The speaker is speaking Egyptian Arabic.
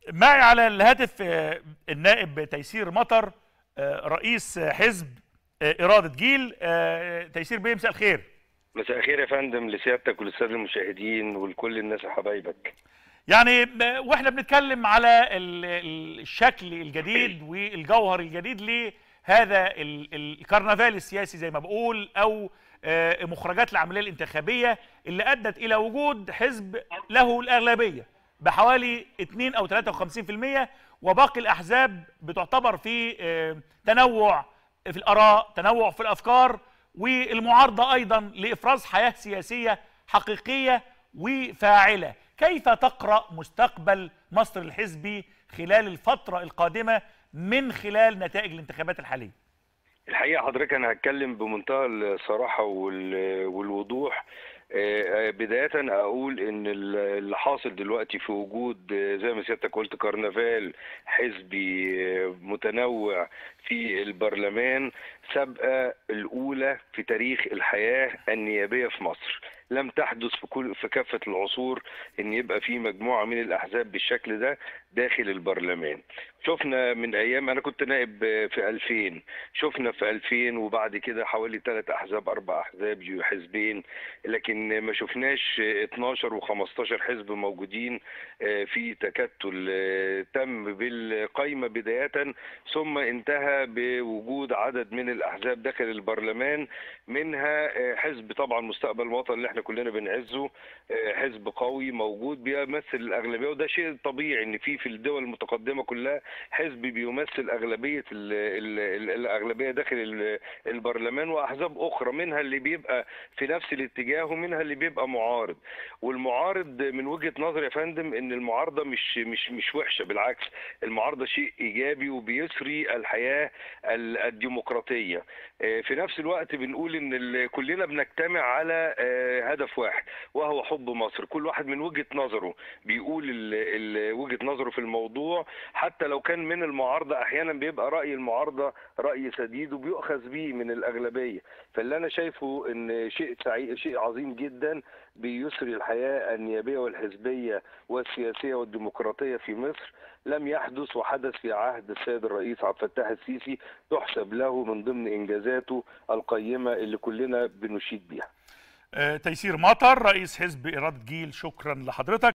معي على الهاتف آه، النائب تيسير مطر آه، رئيس حزب آه، إرادة جيل آه، تيسير بيه مساء الخير مساء الخير يا فندم لسيادتك وللساده المشاهدين ولكل الناس حبايبك يعني ب- واحنا بنتكلم على ال- ال- الشكل الجديد والجوهر الجديد لهذا ال- ال- الكرنفال السياسي زي ما بقول او آه، مخرجات العمليه الانتخابيه اللي ادت الى وجود حزب له الاغلبيه بحوالي 2 او 53% وباقي الاحزاب بتعتبر في آه، تنوع في الاراء تنوع في الافكار والمعارضه ايضا لافراز حياه سياسيه حقيقيه وفاعله كيف تقرا مستقبل مصر الحزبي خلال الفتره القادمه من خلال نتائج الانتخابات الحاليه الحقيقه حضرتك انا هتكلم بمنتهى الصراحه وال- والوضوح آه، آه، بدايه اقول ان ال- اللي حاصل دلوقتي في وجود آه، زي ما سيادتك قلت كرنفال حزبي آه، متنوع في البرلمان سابقه الاولى في تاريخ الحياه النيابيه في مصر لم تحدث في كل في كافه العصور ان يبقى في مجموعه من الاحزاب بالشكل ده داخل البرلمان شفنا من ايام انا كنت نائب في 2000 شفنا في 2000 وبعد كده حوالي ثلاث احزاب اربع احزاب حزبين لكن ما شفناش 12 و15 حزب موجودين في تكتل تم بالقايمه بدايه ثم انتهى بوجود عدد من الاحزاب داخل البرلمان منها حزب طبعا مستقبل الوطن اللي احنا كلنا بنعزه حزب قوي موجود بيمثل الاغلبيه وده شيء طبيعي ان في في الدول المتقدمه كلها حزب بيمثل اغلبيه ال ال ال الاغلبيه داخل ال- البرلمان واحزاب اخرى منها اللي بيبقى في نفس الاتجاه ومنها اللي بيبقى معارض والمعارض من وجهه نظري يا فندم ان المعارضه مش مش مش وحشه بالعكس المعارضه شيء ايجابي وبيسري الحياه ال- الديمقراطيه آه، في نفس الوقت بنقول ان ال- كلنا بنجتمع على آه، هدف واحد وهو حب مصر كل واحد من وجهه نظره بيقول ال- ال- وجهه نظره في الموضوع حتى لو كان من المعارضه احيانا بيبقى راي المعارضه راي سديد وبيؤخذ به من الاغلبيه فاللي انا شايفه ان شيء سعيد شيء عظيم جدا بيسري الحياه النيابيه والحزبيه والسياسيه والديمقراطيه في مصر لم يحدث وحدث في عهد السيد الرئيس عبد الفتاح السيسي تحسب له من ضمن انجازاته القيمه اللي كلنا بنشيد بيها آه، تيسير مطر رئيس حزب إرادة جيل شكرا لحضرتك